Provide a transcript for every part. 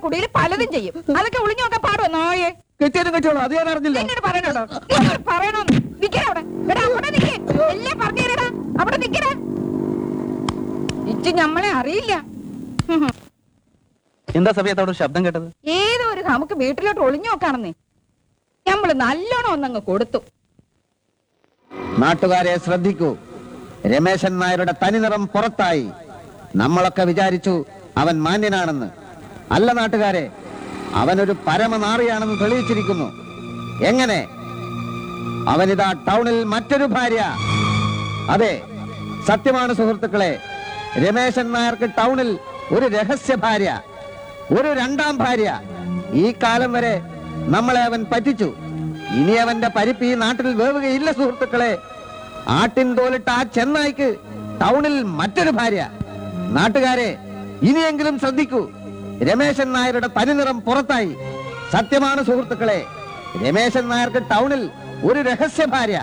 കുടിയിൽ പലതും ചെയ്യും അതൊക്കെ ഒളിഞ്ഞു നോക്കാൻ പാടുവോ നായെ കെട്ടിയാലും കെട്ടിയോളൂ അത് ഞാൻ അറിഞ്ഞില്ല എന്നോട് പറയണോ പറയണോ നിക്കണ അവിടെ എടാ അവിടെ നിക്ക് എല്ലാം പറഞ്ഞു തരടാ അവിടെ നിക്കണ ഇച്ച് ഞമ്മളെ അറിയില്ല ഹും. എന്താ സമയത്ത് അവിടെ ശബ്ദം കേട്ടത് ഏതോ ഒരു നമുക്ക് വീട്ടിലോട്ട് ഒളിഞ്ഞു നോക്കാണെന്നേ നമ്മള് നല്ലോണം ഒന്നങ്ങ് കൊടുത്തു നാട്ടുകാരെ ശ്രദ്ധിക്കൂ രമേശൻ നായരുടെ തനിനിറം പുറത്തായി നമ്മളൊക്കെ വിചാരിച്ചു അവൻ മാന്യനാണെന്ന് അല്ല നാട്ടുകാരെ അവനൊരു പരമനാറിയാണെന്ന് തെളിയിച്ചിരിക്കുന്നു എങ്ങനെ അവനിതാ ടൗണിൽ മറ്റൊരു ഭാര്യ അതെ സത്യമാണ് സുഹൃത്തുക്കളെ രമേശൻ നായർക്ക് ടൗണിൽ ഒരു രഹസ്യ ഭാര്യ ഒരു രണ്ടാം ഭാര്യ ഈ കാലം വരെ നമ്മളെ അവൻ പറ്റിച്ചു ഇനി അവന്റെ പരിപ്പ് ഈ നാട്ടിൽ വേവുകയില്ല സുഹൃത്തുക്കളെ ആട്ടിൻ തോലിട്ട ആ ചെന്നായ്ക്ക് ടൗണിൽ മറ്റൊരു ഭാര്യ നാട്ടുകാരെ ഇനിയെങ്കിലും ശ്രദ്ധിക്കൂ രമേശൻ നായരുടെ തനിനിറം പുറത്തായി സത്യമാണ് സുഹൃത്തുക്കളെ രമേശൻ നായർക്ക് ടൗണിൽ ഒരു രഹസ്യ ഭാര്യ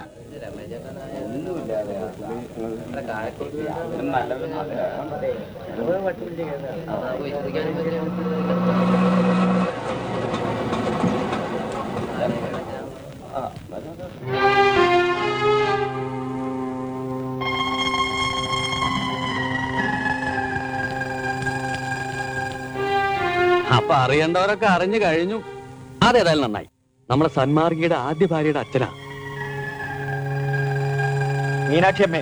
അപ്പൊ അറിയേണ്ടവരൊക്കെ അറിഞ്ഞു കഴിഞ്ഞു അതേതായാലും നന്നായി നമ്മുടെ സന്മാർഗിയുടെ ആദ്യ ഭാര്യയുടെ അച്ഛനാ മീനാക്ഷി അമ്മേ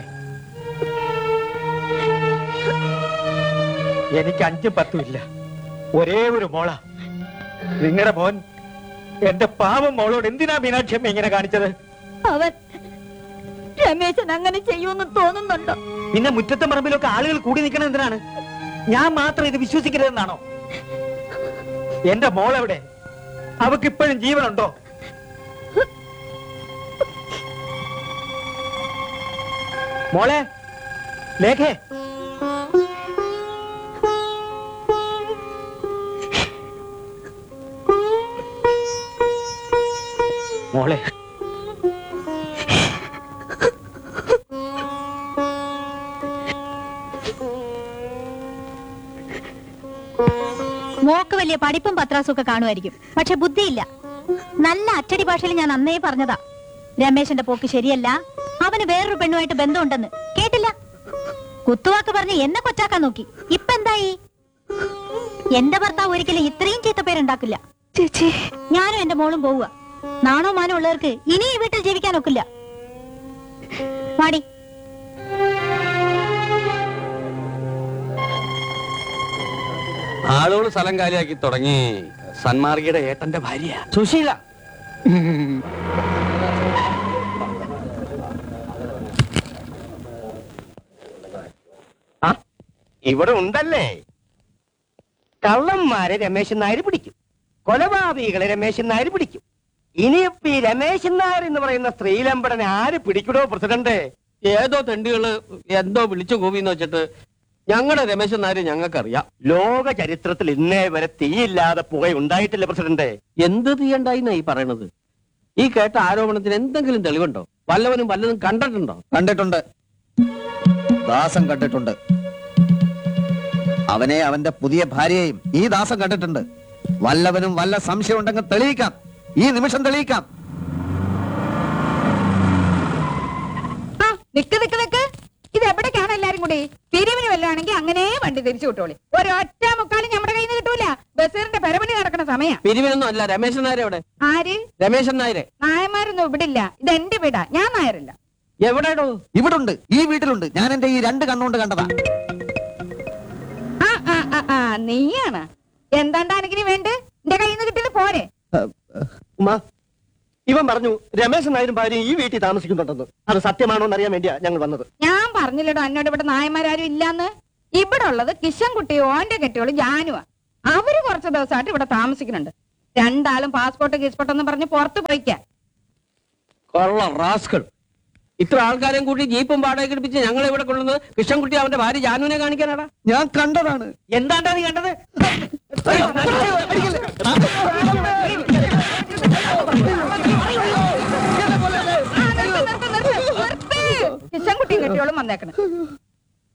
എനിക്ക് അഞ്ചും പത്തും ഇല്ല ഒരേ ഒരു മോള നിങ്ങളുടെ മോൻ എന്റെ പാവം മോളോട് എന്തിനാ മീനാക്ഷി അമ്മ ഇങ്ങനെ കാണിച്ചത് അവൻ രമേശൻ അങ്ങനെ ചെയ്യുമെന്ന് തോന്നുന്നുണ്ടോ പിന്നെ മുറ്റത്തും പറമ്പിലൊക്കെ ആളുകൾ കൂടി നിൽക്കണം എന്തിനാണ് ഞാൻ മാത്രം ഇത് വിശ്വസിക്കരുതെന്നാണോ എന്റെ മോൾ എവിടെ അവക്ക് ഇപ്പോഴും ജീവനുണ്ടോ മോളെ ലേഖേ മോളെ മോക്ക് വലിയ പഠിപ്പും പത്രാസും ഒക്കെ കാണുമായിരിക്കും പക്ഷെ ബുദ്ധിയില്ല നല്ല അച്ചടി ഭാഷയിൽ ഞാൻ അന്നേ പറഞ്ഞതാ രമേശന്റെ പോക്ക് ശരിയല്ല അവന് വേറൊരു പെണ്ണുമായിട്ട് ബന്ധമുണ്ടെന്ന് കേട്ടില്ല കുത്തുവാക്ക് പറഞ്ഞ് എന്നെ കൊച്ചാക്കാൻ നോക്കി ഇപ്പൊ എന്തായി എന്റെ ഭർത്താവ് ഒരിക്കലും ഇത്രയും ചീത്ത പേരുണ്ടാക്കില്ല ചേച്ചി ഞാനും എന്റെ മോളും പോവുക നാണോ മാനോ ഉള്ളവർക്ക് ഇനി ഈ വീട്ടിൽ ജീവിക്കാൻ ഒക്കില്ല പാടി ആളുകൾ സ്ഥലം കാലിയാക്കി തുടങ്ങി സന്മാർഗിയുടെ ഏട്ടന്റെ ഭാര്യ സുശീല ഇവിടെ ഉണ്ടല്ലേ കള്ളന്മാരെ രമേശൻ നായർ പിടിക്കും കൊലപാതകികളെ രമേശൻ നായർ പിടിക്കും ഇനിയിപ്പോ ഈ രമേശൻ നായർ എന്ന് പറയുന്ന സ്ത്രീലമ്പടനെ ആര് പിടിക്കണോ പ്രസിഡന്റ് ഏതോ തെണ്ടികള് എന്തോ വിളിച്ചു കൂവിന്ന് വെച്ചിട്ട് ഞങ്ങളുടെ രമേശൻ നായര് ഞങ്ങൾക്കറിയാം ലോക ചരിത്രത്തിൽ ഇന്നേ വരെ തീയില്ലാതെ പുക ഉണ്ടായിട്ടില്ല പ്രസിഡന്റ് എന്ത് തീയണ്ടായിന്നാ ഈ പറയണത് ഈ കേട്ട ആരോപണത്തിന് എന്തെങ്കിലും തെളിവുണ്ടോ വല്ലവനും വല്ലതും കണ്ടിട്ടുണ്ടോ കണ്ടിട്ടുണ്ട് ദാസൻ കണ്ടിട്ടുണ്ട് അവനെ അവന്റെ പുതിയ ഭാര്യയെയും ഈ ദാസൻ കണ്ടിട്ടുണ്ട് വല്ലവനും വല്ല സംശയം ഉണ്ടെങ്കിൽ തെളിയിക്കാം ഈ നിമിഷം തെളിയിക്കാം ആ നിക്ക് നിക്ക് നിക്ക് ഇത് എവിടേക്കാണ് എല്ലാരും കൂടി പിരിവിന് വല്ലതാണെങ്കിൽ അങ്ങനെ വണ്ടി തിരിച്ചു വിട്ടോളി ഒരൊറ്റ മുക്കാലും നമ്മുടെ കയ്യിൽ നിന്ന് കിട്ടൂല ബസീറിന്റെ പെരമണി നടക്കുന്ന സമയ പിരിവിനൊന്നും അല്ല രമേശൻ നായർ എവിടെ ആര് രമേശൻ നായരെ നായന്മാരൊന്നും ഇവിടില്ല ഇത് എന്റെ വീടാ ഞാൻ നായറില്ല എവിടെയാടോ ഇവിടുണ്ട് ഈ വീട്ടിലുണ്ട് ഞാൻ എന്റെ ഈ രണ്ട് കണ്ണുകൊണ്ട് കണ്ടതാ ആ ആ ആ, ആ നീയാണ് എന്താണ്ടാണെങ്കിലും വേണ്ട എന്റെ കയ്യിൽ നിന്ന് കിട്ടിയത് പോരെ ഉമ്മ ഇവൻ പറഞ്ഞു രമേശൻ നായരും ഭാര്യ ഈ വീട്ടിൽ താമസിക്കുന്നുണ്ടെന്ന് അത് സത്യമാണോ എന്നറിയാൻ വേണ്ടിയാ ഞങ്ങൾ വന്നത് ഞാൻ പറഞ്ഞില്ലടോ എന്നോട് ഇവിടെ നായന്മാരും ഇല്ലാന്ന് ഇവിടെ ഉള്ളത് കിഷൻകുട്ടിയോ ഓന്റെ കെട്ടിയോളൂ ജാനുവാ അവര് കുറച്ച് ദിവസമായിട്ട് ഇവിടെ താമസിക്കുന്നുണ്ട് രണ്ടാളും പാസ്പോർട്ട് ഗീസ്പോർട്ട് എന്ന് പറഞ്ഞ് പുറത്ത് പോയിക്കാ കൊള്ള റാസ്കൾ ഇത്ര ആൾക്കാരെയും കൂട്ടി ജീപ്പും വാടകയ്ക്ക് എടുപ്പിച്ച് ഞങ്ങൾ ഇവിടെ കൊള്ളുന്നത് കൃഷ്ണൻകുട്ടി അവന്റെ ഭാര്യ ജാനുവിനെ കാണിക്കാനാടാ ഞാൻ കണ്ടതാണ് എന്താണ്ടാ നീ കണ്ടത് കിഷൻകുട്ടിയും കെട്ടിയോളും വന്നേക്കണം